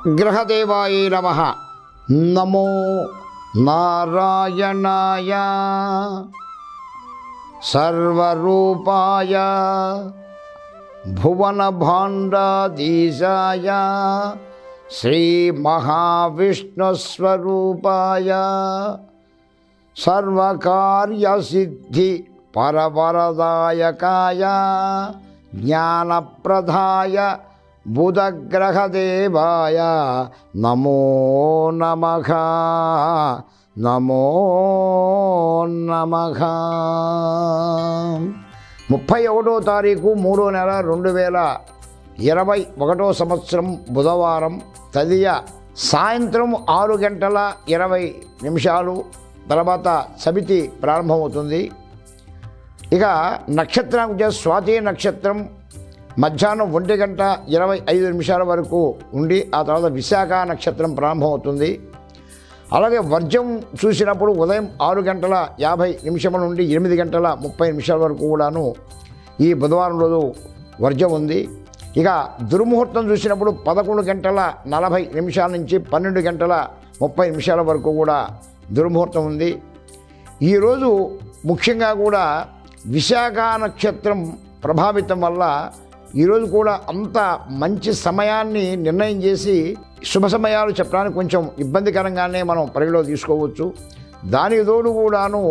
గ్రహదేవాయ నమ నమో నారాయణాయ సర్వరూపాయ భువనభాండాధీశాయ శ్రీమహావిష్ణుస్వరూపాయ సర్వకార్యసిద్ధి పరవరదాయకాయ జ్ఞానప్రదాయ బుధగ్రహదేవాయ నమో నమః నమో నమః ముప్పై ఒకటో తారీఖు మూడో నెల రెండు వేల ఇరవై ఒకటో సంవత్సరం బుధవారం తదియ సాయంత్రం ఆరు గంటల ఇరవై నిమిషాలు తర్వాత సమితి ప్రారంభమవుతుంది ఇక నక్షత్రం వచ్చే స్వాతి నక్షత్రం మధ్యాహ్నం ఒంటి గంట ఇరవై ఐదు నిమిషాల వరకు ఉండి ఆ తర్వాత విశాఖ నక్షత్రం ప్రారంభమవుతుంది అలాగే వర్జం చూసినప్పుడు ఉదయం ఆరు గంటల యాభై నిమిషముల నుండి ఎనిమిది గంటల ముప్పై నిమిషాల వరకు కూడాను ఈ బుధవారం రోజు వర్జం ఉంది ఇక దుర్ముహూర్తం చూసినప్పుడు పదకొండు గంటల నలభై నిమిషాల నుంచి పన్నెండు గంటల ముప్పై నిమిషాల వరకు కూడా దుర్ముహూర్తం ఉంది ఈరోజు ముఖ్యంగా కూడా విశాఖ నక్షత్రం ప్రభావితం వల్ల ఈరోజు కూడా అంత మంచి సమయాన్ని నిర్ణయం చేసి శుభ సమయాలు చెప్పడానికి కొంచెం ఇబ్బందికరంగానే మనం పరిగణలో తీసుకోవచ్చు దానికి తోడు కూడాను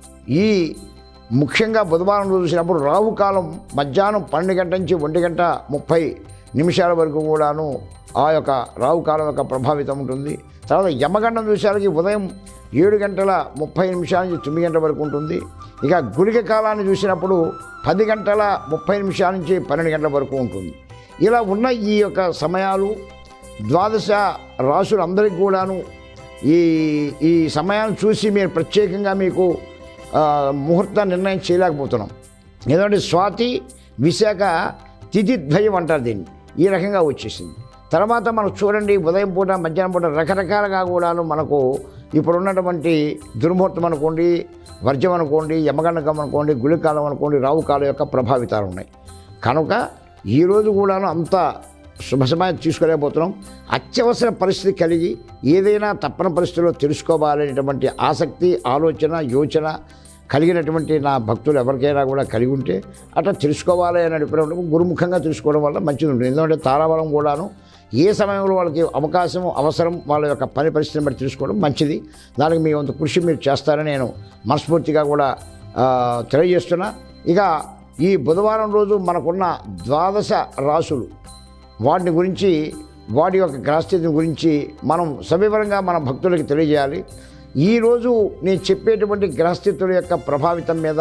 ఈ ముఖ్యంగా బుధవారం రోజు చూసినప్పుడు రాహుకాలం మధ్యాహ్నం పన్నెండు గంటల నుంచి ఒంటి గంట ముప్పై నిమిషాల వరకు కూడాను ఆ యొక్క రాహుకాలం యొక్క ప్రభావితం ఉంటుంది తర్వాత యమగండం చూసేసరికి ఉదయం ఏడు గంటల ముప్పై నిమిషాల నుంచి తొమ్మిది గంటల వరకు ఉంటుంది ఇక గుళిక కాలాన్ని చూసినప్పుడు పది గంటల ముప్పై నిమిషాల నుంచి పన్నెండు గంటల వరకు ఉంటుంది ఇలా ఉన్న ఈ యొక్క సమయాలు ద్వాదశ రాసులందరికీ కూడాను ఈ ఈ సమయాన్ని చూసి మీరు ప్రత్యేకంగా మీకు ఆ, ముహూర్త నిర్ణయం చేయలేకపోతున్నాం ఎందుకంటే స్వాతి విశాఖ తిథిద్వయం అంటారు దీన్ని ఈ రకంగా వచ్చేసింది తర్వాత మనం చూడండి ఉదయం పూట మధ్యాహ్నం పూట రకరకాలుగా కూడాను మనకు ఇప్పుడు ఉన్నటువంటి దుర్ముహూర్తం అనుకోండి వర్జం అనుకోండి యమగండకం అనుకోండి గుళికాలం అనుకోండి రావుకాలం యొక్క ప్రభావితాలు ఉన్నాయి కనుక ఈరోజు కూడాను అంత శుభ సమయం తీసుకోలేకపోతున్నాం అత్యవసర పరిస్థితి కలిగి ఏదైనా తప్పని పరిస్థితుల్లో తెలుసుకోవాలనేటువంటి ఆసక్తి ఆలోచన యోచన కలిగినటువంటి నా భక్తులు ఎవరికైనా కూడా కలిగి ఉంటే అట్లా తెలుసుకోవాలి అని అడిగినప్పుడు గురుముఖంగా తెలుసుకోవడం వల్ల మంచిది ఉంటుంది ఎందుకంటే తారాబలం కూడాను ఏ సమయంలో వాళ్ళకి అవకాశం అవసరం వాళ్ళ యొక్క పని పరిస్థితిని బట్టి తెలుసుకోవడం మంచిది దానికి మీ వంతు కృషి మీరు చేస్తారని నేను మనస్ఫూర్తిగా కూడా ఆ, తెలియజేస్తున్నా ఇక ఈ బుధవారం రోజు మనకున్న ద్వాదశ రాసులు వాటిని గురించి వాటి యొక్క గ్రహస్థితిని గురించి మనం సవివరంగా మన భక్తులకి తెలియజేయాలి ఈరోజు నేను చెప్పేటువంటి గ్రహస్థితుల యొక్క ప్రభావితం మీద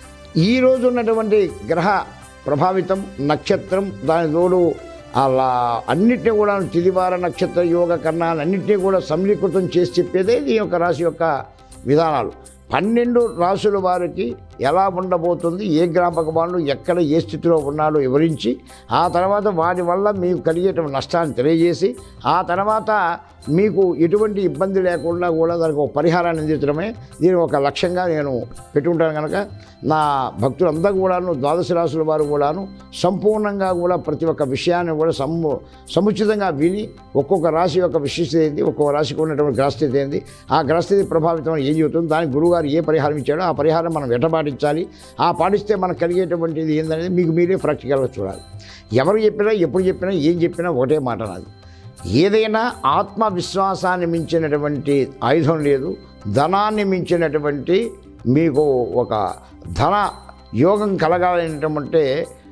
ఈరోజు ఉన్నటువంటి గ్రహ ప్రభావితం నక్షత్రం దాని తోడు అలా అన్నిటినీ కూడా తిదివార నక్షత్ర యోగ కర్ణాలు అన్నింటినీ కూడా సమీకృతం చేసి చెప్పేదే ఈ యొక్క రాశి యొక్క విధానాలు పన్నెండు రాసుల వారికి ఎలా ఉండబోతుంది ఏ గ్రహ భగవానుడు ఎక్కడ ఏ స్థితిలో ఉన్నాడో వివరించి ఆ తర్వాత వాటి వల్ల మీకు కలిగేటువంటి నష్టాన్ని తెలియజేసి ఆ తర్వాత మీకు ఎటువంటి ఇబ్బంది లేకుండా కూడా దానికి ఒక పరిహారాన్ని అందించడమే దీని ఒక లక్ష్యంగా నేను పెట్టుకుంటాను కనుక నా భక్తులందరూ కూడాను ద్వాదశ రాసుల వారు కూడాను సంపూర్ణంగా కూడా ప్రతి ఒక్క విషయాన్ని కూడా సము సముచితంగా విని ఒక్కొక్క రాశి యొక్క విశిష్టత ఏంది ఒక్కొక్క రాశికి ఉన్నటువంటి గ్రహస్థితి ఏంది ఆ గ్రహస్థితి ప్రభావితం ఏం చెబుతుంది దానికి గురువుగారు ఏ పరిహారం ఇచ్చాడో ఆ పరిహారం మనం ఎట్ట పాటించాలి ఆ పాటిస్తే మనకు కలిగేటువంటిది ఏందనేది మీకు మీరే ప్రాక్టికల్గా చూడాలి ఎవరు చెప్పినా ఎప్పుడు చెప్పినా ఏం చెప్పినా ఒకటే మాట నాది ఏదైనా ఆత్మవిశ్వాసాన్ని మించినటువంటి ఆయుధం లేదు ధనాన్ని మించినటువంటి మీకు ఒక ధన యోగం కలగాలనేటంటే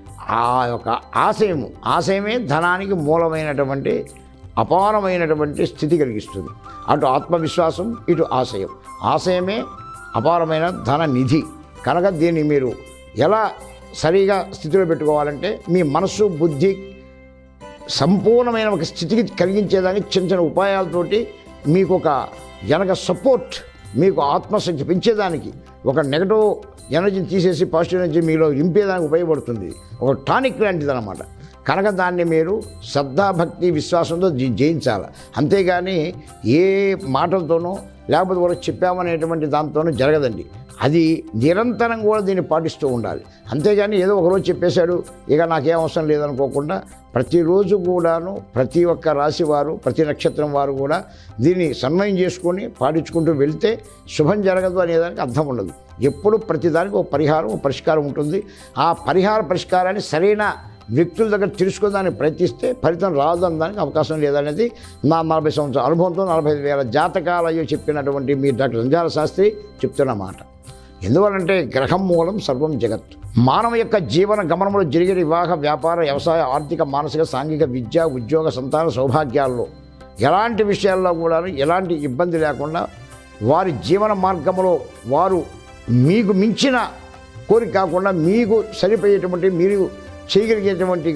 ఆ యొక్క ఆశయము ఆశయమే ధనానికి మూలమైనటువంటి అపారమైనటువంటి స్థితి కలిగిస్తుంది అటు ఆత్మవిశ్వాసం ఇటు ఆశయం ఆశయమే అపారమైన ధన నిధి కనుక దీన్ని మీరు ఎలా సరిగా స్థితిలో పెట్టుకోవాలంటే మీ మనస్సు బుద్ధి సంపూర్ణమైన ఒక స్థితికి కలిగించేదానికి చిన్న చిన్న ఉపాయాలతోటి మీకు ఒక వెనక సపోర్ట్ మీకు ఆత్మశక్తి పెంచేదానికి ఒక నెగటివ్ ఎనర్జీని తీసేసి పాజిటివ్ ఎనర్జీ మీలో నింపేదానికి ఉపయోగపడుతుంది ఒక టానిక్ లాంటిది అనమాట కనుక దాన్ని మీరు శ్రద్ధాభక్తి విశ్వాసంతో జీ- జయించాలి అంతేగాని ఏ మాటలతోనో లేకపోతే వాళ్ళకి చెప్పామనేటువంటి దాంతోనూ జరగదండి అది నిరంతరం కూడా దీన్ని పాటిస్తూ ఉండాలి అంతేగాని ఏదో ఒకరోజు చెప్పేశాడు ఇక నాకేం అవసరం లేదనుకోకుండా ప్రతిరోజు కూడాను ప్రతి ఒక్క రాశి వారు ప్రతి నక్షత్రం వారు కూడా దీన్ని సన్వయం చేసుకొని పాటించుకుంటూ వెళ్తే శుభం జరగదు అనేదానికి అర్థం ఉండదు ఎప్పుడు ప్రతిదానికి ఒక పరిహారం ఒక పరిష్కారం ఉంటుంది ఆ పరిహార పరిష్కారాన్ని సరైన వ్యక్తుల దగ్గర తెలుసుకుని దాన్ని ప్రయత్నిస్తే ఫలితం రాదు అనడానికి అవకాశం లేదనేది నా నలభై సంవత్సరాల అనుభవంతో నలభై ఐదు వేల జాతకాలయ్యో చెప్పినటువంటి మీ డాక్టర్ సంజాల శాస్త్రి చెప్తున్న మాట ఎందువలంటే గ్రహం మూలం సర్వం జగత్ మానవ యొక్క జీవన గమనంలో జరిగే వివాహ వ్యాపార వ్యవసాయ ఆర్థిక మానసిక సాంఘిక విద్య ఉద్యోగ సంతాన సౌభాగ్యాల్లో ఎలాంటి విషయాల్లో కూడా ఎలాంటి ఇబ్బంది లేకుండా వారి జీవన మార్గంలో వారు మీకు మించిన కోరిక కాకుండా మీకు సరిపోయేటువంటి మీరు చేయగలిగేటువంటి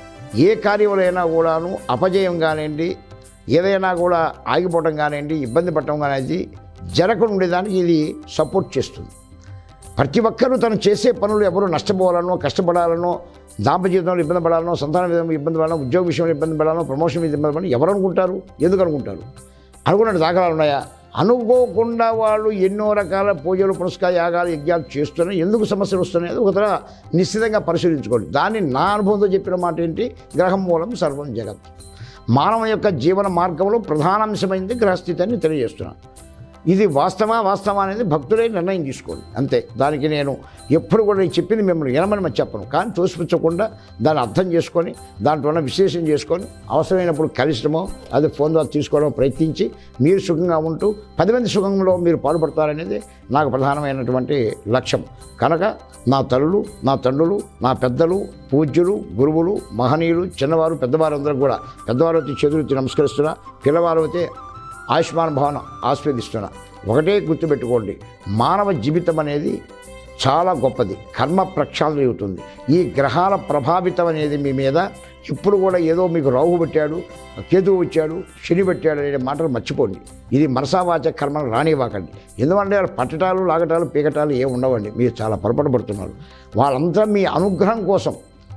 ఏ కార్యములైనా కూడాను అపజయం కానివ్వండి ఏదైనా కూడా ఆగిపోవటం కానివ్వండి ఇబ్బంది పడటం కానివ్వండి జరగకుండా ఉండేదానికి ఇది సపోర్ట్ చేస్తుంది ప్రతి ఒక్కరూ తను చేసే పనులు ఎవరు నష్టపోవాలనో కష్టపడాలనో దాంపత్య జీవితంలో ఇబ్బంది పడాలనో సంతాన విధంలో ఇబ్బంది పడాలనో ఉద్యోగ విషయంలో ఇబ్బంది పడాలనో ప్రమోషన్ మీద ఇబ్బంది పడాలని ఎవరు అనుకుంటారు ఎందుకు అనుకుంటారు అనుకున్నట్టు దాఖలాలు ఉన్నాయా అనుకోకుండా వాళ్ళు ఎన్నో రకాల పూజలు పురస్కార యాగాలు యజ్ఞాలు చేస్తున్నాయి ఎందుకు సమస్యలు వస్తున్నాయి అది ఒకతర నిశ్చితంగా పరిశీలించుకోండి దాన్ని నా అనుభవంతో చెప్పిన మాట ఏంటి గ్రహం మూలం సర్వం జగత్ మానవ యొక్క జీవన మార్గంలో ప్రధాన అంశమైంది గ్రహస్థితి అని తెలియజేస్తున్నాను ఇది వాస్తవా వాస్తవా అనేది భక్తులే నిర్ణయం తీసుకోండి అంతే దానికి నేను ఎప్పుడు కూడా నేను చెప్పింది మిమ్మల్ని వినమని మరి చెప్పను కానీ తోసిపుచ్చకుండా దాన్ని అర్థం చేసుకొని దాంట్లో ఉన్న విశ్లేషణ చేసుకొని అవసరమైనప్పుడు కలిసడమో అది ఫోన్ ద్వారా తీసుకోవడం ప్రయత్నించి మీరు సుఖంగా ఉంటూ పది మంది సుఖంలో మీరు పాల్పడతారనేది నాకు ప్రధానమైనటువంటి లక్ష్యం కనుక నా తల్లులు నా తండ్రులు నా పెద్దలు పూజ్యులు గురువులు మహనీయులు చిన్నవారు పెద్దవారు అందరూ కూడా పెద్దవారు అయితే చేతులెత్తి నమస్కరిస్తున్నా పిల్లవారు అయితే ఆయుష్మాన్ భవన ఆస్వాదిస్తున్నా ఒకటే గుర్తుపెట్టుకోండి మానవ జీవితం అనేది చాలా గొప్పది కర్మ ప్రక్షాళన అవుతుంది ఈ గ్రహాల ప్రభావితం అనేది మీ మీద ఇప్పుడు కూడా ఏదో మీకు రాహు పెట్టాడు కేతువు వచ్చాడు శని పెట్టాడు అనే మాటలు మర్చిపోండి ఇది మనసావాచ కర్మను రానివ్వకండి ఎందుకంటే వాళ్ళ పట్టటాలు లాగటాలు పీకటాలు ఏమి ఉండవండి మీరు చాలా పొరపాటు పడుతున్నారు వాళ్ళంతా మీ అనుగ్రహం కోసం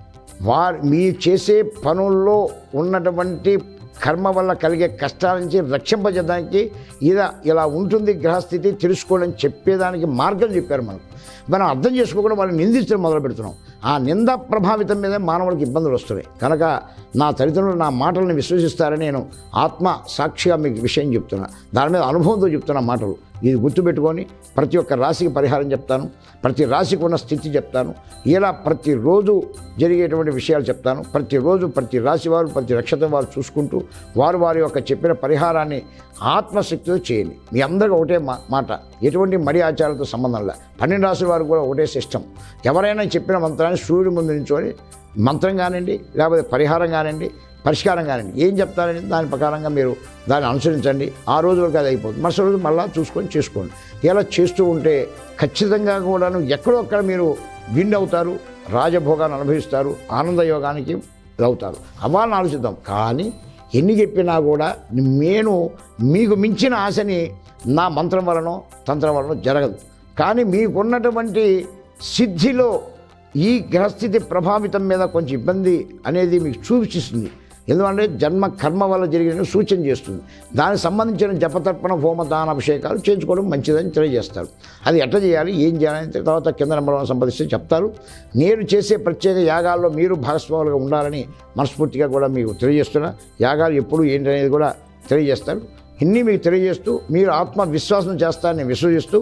వారు మీరు చేసే పనుల్లో ఉన్నటువంటి కర్మ వల్ల కలిగే కష్టాల నుంచి రక్షింపజేయడానికి ఇలా ఇలా ఉంటుంది గ్రహస్థితి తెలుసుకోవడం చెప్పేదానికి మార్గం చెప్పారు మనకు మనం అర్థం చేసుకోకుండా వాళ్ళు నిందించడం మొదలు పెడుతున్నాం ఆ నింద ప్రభావితం మీద మానవులకు ఇబ్బందులు వస్తున్నాయి కనుక నా తల్లిదండ్రులు నా మాటలను విశ్వసిస్తారని నేను ఆత్మ సాక్షిగా మీకు విషయం చెప్తున్నా దాని మీద అనుభవంతో చెప్తున్న మాటలు ఇది గుర్తుపెట్టుకొని ప్రతి ఒక్క రాశికి పరిహారం చెప్తాను ప్రతి రాశికి ఉన్న స్థితి చెప్తాను ఇలా ప్రతిరోజు జరిగేటువంటి విషయాలు చెప్తాను ప్రతిరోజు ప్రతి రాశి వారు ప్రతి నక్షత్రం వారు చూసుకుంటూ వారు వారి యొక్క చెప్పిన పరిహారాన్ని ఆత్మశక్తితో చేయండి మీ అందరికీ ఒకటే మా మాట ఎటువంటి మడి ఆచారాలతో సంబంధం లే పన్నెండు రాశుల వారు కూడా ఒకటే సిస్టమ్ ఎవరైనా చెప్పిన మంత్రాన్ని సూర్యుడి ముందు నించొని మంత్రం కానివ్వండి లేకపోతే పరిహారం కానివ్వండి పరిష్కారం కానివ్వండి ఏం చెప్తారని దాని ప్రకారంగా మీరు దాన్ని అనుసరించండి ఆ రోజు వరకు అది అయిపోతుంది మరుసటి రోజు మళ్ళీ చూసుకొని చేసుకోండి ఇలా చేస్తూ ఉంటే ఖచ్చితంగా కూడాను ఎక్కడో అక్కడ మీరు విన్ అవుతారు రాజభోగాన్ని అనుభవిస్తారు ఆనంద యోగానికి అవుతారు అవ్వాలని ఆలోచిద్దాం కానీ ఎన్ని చెప్పినా కూడా నేను మీకు మించిన ఆశని నా మంత్రం వలనో తంత్రం వలనో జరగదు కానీ మీకున్నటువంటి సిద్ధిలో ఈ గ్రహస్థితి ప్రభావితం మీద కొంచెం ఇబ్బంది అనేది మీకు సూచిస్తుంది ఎందుకంటే జన్మ కర్మ వల్ల జరిగిన సూచన చేస్తుంది దానికి సంబంధించిన జపతర్పణ హోమ దాన అభిషేకాలు చేయించుకోవడం మంచిదని తెలియజేస్తారు అది ఎట్లా చేయాలి ఏం చేయాలని తర్వాత కింద నెంబర్ వన్ సంపాదిస్తే చెప్తారు నేను చేసే ప్రత్యేక యాగాల్లో మీరు భాగస్వాములుగా ఉండాలని మనస్ఫూర్తిగా కూడా మీకు తెలియజేస్తున్నా యాగాలు ఎప్పుడు ఏంటి అనేది కూడా తెలియజేస్తారు ఇన్ని మీకు తెలియజేస్తూ మీరు ఆత్మవిశ్వాసం చేస్తారని విశ్వసిస్తూ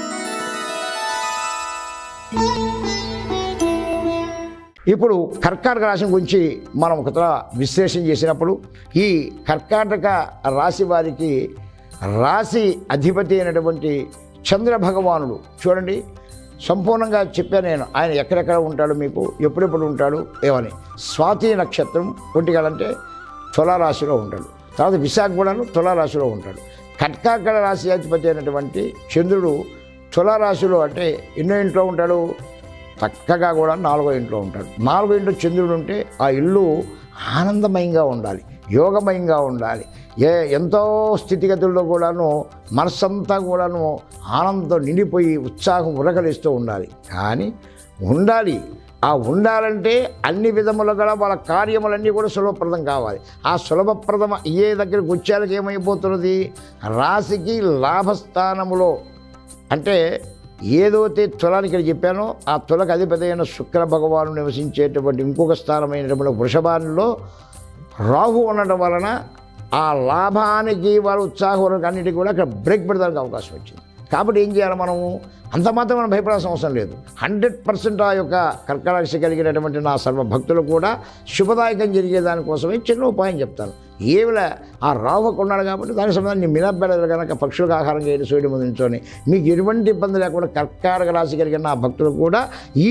ఇప్పుడు కర్కాటక రాశి గురించి మనం ఒక విశ్లేషణ చేసినప్పుడు ఈ కర్కాటక రాశి వారికి రాశి అధిపతి అయినటువంటి చంద్ర భగవానుడు చూడండి సంపూర్ణంగా చెప్పాను నేను ఆయన ఎక్కడెక్కడ ఉంటాడు మీకు ఎప్పుడెప్పుడు ఉంటాడు ఏమని స్వాతి నక్షత్రం ఒంటిగాలంటే తులారాశిలో ఉంటాడు తర్వాత విశాఖ కూడాను తులారాశిలో ఉంటాడు కర్కాటక రాశి అధిపతి అయినటువంటి చంద్రుడు తులారాశిలో అంటే ఎన్నో ఇంట్లో ఉంటాడు చక్కగా కూడా నాలుగో ఇంట్లో ఉంటాడు నాలుగో ఇంట్లో చంద్రుడు ఉంటే ఆ ఇల్లు ఆనందమయంగా ఉండాలి యోగమయంగా ఉండాలి ఏ ఎంతో స్థితిగతుల్లో కూడాను మనస్సంతా కూడాను ఆనందంతో నిండిపోయి ఉత్సాహం ఉరకలిస్తూ ఉండాలి కానీ ఉండాలి ఆ ఉండాలంటే అన్ని విధములుగా వాళ్ళ కార్యములన్నీ కూడా సులభప్రదం కావాలి ఆ సులభప్రదం అయ్యే దగ్గరికి వచ్చేలకు ఏమైపోతున్నది రాశికి లాభస్థానములో అంటే ఏదైతే తులానికి ఇక్కడ చెప్పానో ఆ తులకు అధిపతి అయిన శుక్ర భగవాను నివసించేటువంటి ఇంకొక స్థానమైనటువంటి వృషభానిలో రాహు ఉండడం వలన ఆ లాభానికి వాళ్ళ ఉత్సాహానికి అన్నిటికీ కూడా అక్కడ బ్రేక్ పెడడానికి అవకాశం వచ్చింది కాబట్టి ఏం చేయాలి మనము అంత మాత్రం మనం భయపడాల్సిన అవసరం లేదు హండ్రెడ్ పర్సెంట్ ఆ యొక్క కర్కరాశి కలిగినటువంటి నా సర్వ భక్తులు కూడా శుభదాయకం జరిగే దానికోసమే చిన్న ఉపాయం చెప్తాను ఏమిలా ఆ రాహుకు ఉన్నాడు కాబట్టి దానికి సంబంధించి మినబెడలు కనుక పక్షులకు ఆహారం చేయడం సూర్యుడి ముందు నించొని మీకు ఎటువంటి ఇబ్బంది లేకుండా కర్కాటక రాశి కలిగిన నా భక్తులు కూడా ఈ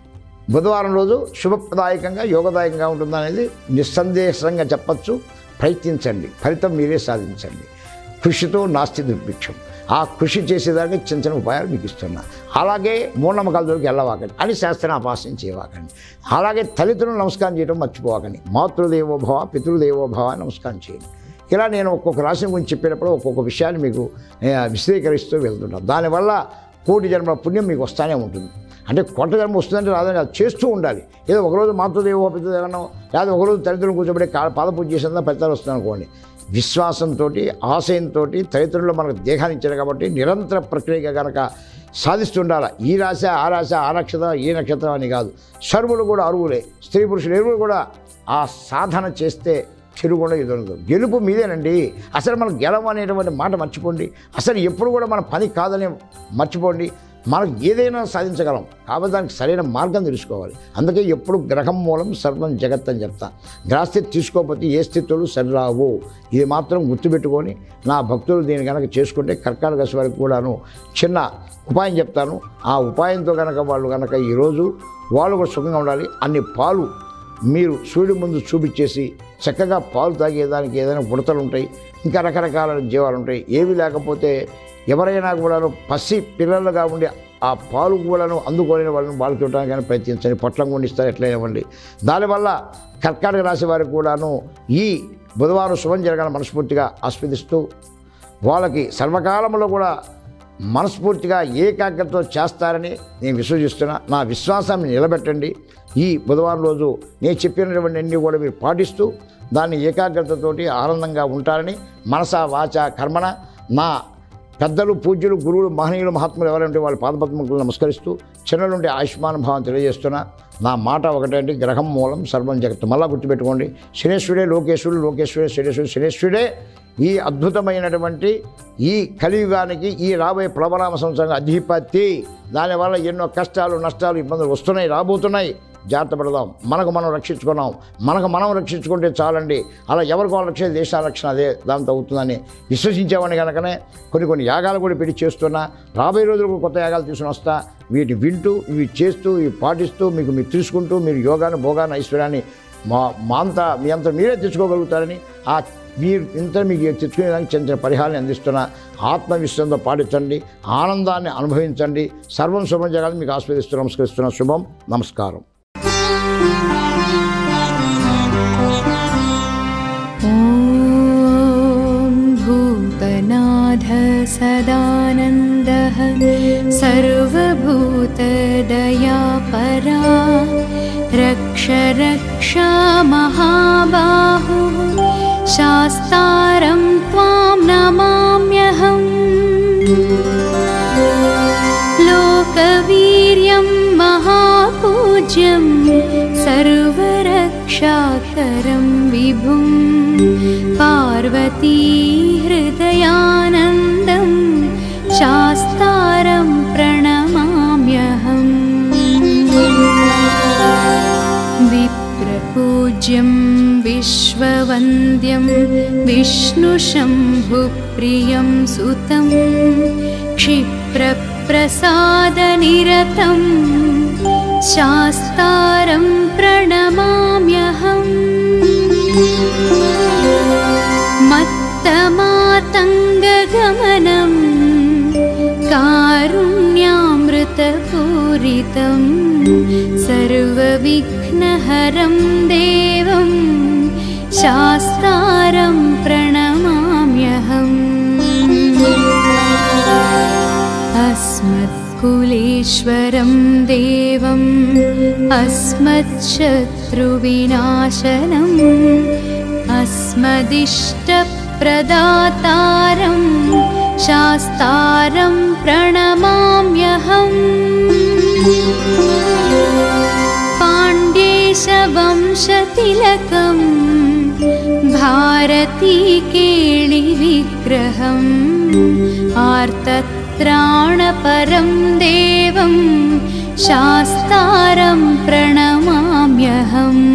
బుధవారం రోజు శుభప్రదాయకంగా యోగదాయకంగా ఉంటుందనేది నిస్సందేశంగా చెప్పచ్చు ప్రయత్నించండి ఫలితం మీరే సాధించండి కృషితో నాస్తి దుర్భిక్షం ఆ కృషి చేసేదానికి చిన్న చిన్న ఉపాయాలు మీకు ఇస్తున్నా అలాగే మూఢనమ్మకాల దొరికి వెళ్ళవాకండి అని శాస్త్రం అపాసన చేయవాకండి అలాగే తల్లిదండ్రులు నమస్కారం చేయడం మర్చిపోవాకండి మాతృదేవోభవ పితృదేవోభవ అని నమస్కారం చేయండి ఇలా నేను ఒక్కొక్క రాశి గురించి చెప్పేటప్పుడు ఒక్కొక్క విషయాన్ని మీకు ఏ, విశదీకరిస్తూ వెళ్తుంటాను దానివల్ల కోటి జన్మల పుణ్యం మీకు వస్తానే ఉంటుంది అంటే కొత్త జన్మ వస్తుందంటే రాదని కాదు చేస్తూ ఉండాలి ఏదో ఒకరోజు మాతృదేవో పితృదేవనో లేదా ఒకరోజు తల్లిదండ్రులు కూర్చోబెట్టి కా- పాదపూజ చేసిందా ఫలితాలు వస్తుంది అనుకోండి విశ్వాసంతో ఆశయంతో తల్లిదండ్రులు మనకు దేహాన్ని ఇచ్చారు కాబట్టి నిరంతర ప్రక్రియగా కనుక సాధిస్తుండాలి ఈ రాశ ఆ రాశ ఆ నక్షత్రం ఈ నక్షత్రం అని కాదు సర్వులు కూడా అరువులే స్త్రీ పురుషులు ఎరువులు కూడా ఆ సాధన చేస్తే చెరుగుండా ఎదురదు గెలుపు మీదేనండి అసలు మనం గెలవ అనేటువంటి మాట మర్చిపోండి అసలు ఎప్పుడు కూడా మన పని కాదని మర్చిపోండి మనకు ఏదైనా సాధించగలం కాబట్టి దానికి సరైన మార్గం తెలుసుకోవాలి అందుకే ఎప్పుడు గ్రహం మూలం సర్వం జగత్ అని చెప్తా గ్రహస్థితి తీసుకోకపోతే ఏ స్థితులు సరిరావు ఇది మాత్రం గుర్తుపెట్టుకొని నా భక్తులు దీన్ని కనుక చేసుకుంటే కర్కాటక రాశి వారికి కూడాను చిన్న ఉపాయం చెప్తాను ఆ ఉపాయంతో కనుక వాళ్ళు కనుక ఈరోజు వాళ్ళు కూడా సుఖంగా ఉండాలి అన్ని పాలు మీరు సూర్యుడి ముందు చూపించేసి చక్కగా పాలు తాగేదానికి ఏదైనా ఉడతలు ఉంటాయి ఇంకా రకరకాల జీవాలు ఉంటాయి ఏవి లేకపోతే ఎవరైనా కూడాను పసి పిల్లలుగా ఉండి ఆ పాలు కూడాను అందుకోలేని వాళ్ళని వాళ్ళకి ఇవ్వడానికి ప్రయత్నించండి పొట్లం కొండిస్తారు ఎట్లయినా ఇవ్వండి దానివల్ల కర్కాటక రాశి వారికి కూడాను ఈ బుధవారం శుభం జరగాలని మనస్ఫూర్తిగా ఆస్వాదిస్తూ వాళ్ళకి సర్వకాలంలో కూడా మనస్ఫూర్తిగా ఏకాగ్రతతో చేస్తారని నేను విశ్వసిస్తున్నా నా విశ్వాసాన్ని నిలబెట్టండి ఈ బుధవారం రోజు నేను చెప్పినటువంటి అన్ని కూడా మీరు పాటిస్తూ దాన్ని ఏకాగ్రతతోటి ఆనందంగా ఉంటారని మనస వాచ కర్మణ నా పెద్దలు పూజ్యులు గురువులు మహనీయులు మహాత్ములు ఎవరంటే వాళ్ళ పాదపద్మకులు నమస్కరిస్తూ చిన్న నుండి ఆయుష్మాన్ భావం తెలియజేస్తున్నా నా మాట ఒకటండి గ్రహం మూలం సర్వం జగత్తు మళ్ళా గుర్తుపెట్టుకోండి శనేశ్వరుడే లోకేశ్వరుడు లోకేశ్వరుడే శనేశ్వరుడు శనేశ్వరుడే ఈ అద్భుతమైనటువంటి ఈ కలియుగానికి ఈ రాబోయే ప్లవనామ సంవత్సరం అధిపతి దానివల్ల ఎన్నో కష్టాలు నష్టాలు ఇబ్బందులు వస్తున్నాయి రాబోతున్నాయి జాగ్రత్త పడదాం మనకు మనం రక్షించుకున్నాం మనకు మనం రక్షించుకుంటే చాలండి అలా ఎవరికి వాళ్ళు రక్షణ దేశాల రక్షణ అదే దాంతో అవుతుందని విశ్వసించేవాడిని కనుకనే కొన్ని కొన్ని యాగాలు కూడా పెట్టి చేస్తున్నా రాబోయే రోజులకు కొత్త యాగాలు తీసుకుని వస్తా వీటి వింటూ ఇవి చేస్తూ ఇవి పాటిస్తూ మీకు మీరు తీసుకుంటూ మీరు యోగాన్ని భోగాన్ని ఐశ్వర్యాన్ని మా మా అంతా మీ అంతా మీరే తెచ్చుకోగలుగుతారని ఆ మీరు ఇంత మీకు తెచ్చుకునేదానికి చిన్న చిన్న పరిహారాన్ని అందిస్తున్న ఆత్మవిశ్వాసంతో పాటించండి ఆనందాన్ని అనుభవించండి సర్వం శుభం జగాలని మీకు ఆస్వాదిస్తూ నమస్కరిస్తున్న శుభం నమస్కారం ॐ भूतनाथ सदानन्दः सर्वभूतदयापरा रक्ष रक्षा महाबाहुः शास्तारं त्वां नमाम्यहम् लोकवीर्यं महापूज्यं सर्वरक्षाकरं विभुं पार्वतीहृदयानन्दं शास्तारं प्रणमाम्यहम् विप्रपूज्यं विश्ववन्द्यं विष्णुशम्भुप्रियं सुतं क्षिप्रप्रसादनिरतं शास्तारं प्रणमाम्यहम् मत्तमातङ्गगमनं कारुण्यामृतपूरितं सर्वविघ्नहरं देवं शास्तारं प्रणमाम्यहम् अस्मत्कुलेश्वरं देवम् अस्मच्छत्रुविनाशनम् अस्मदिष्टप्रदातारं शास्तारं प्रणमाम्यहम् तिलकं भारती केळिविग्रहम् आर्तत्राणपरं देवं शास्तारं प्रणमाम्यहम्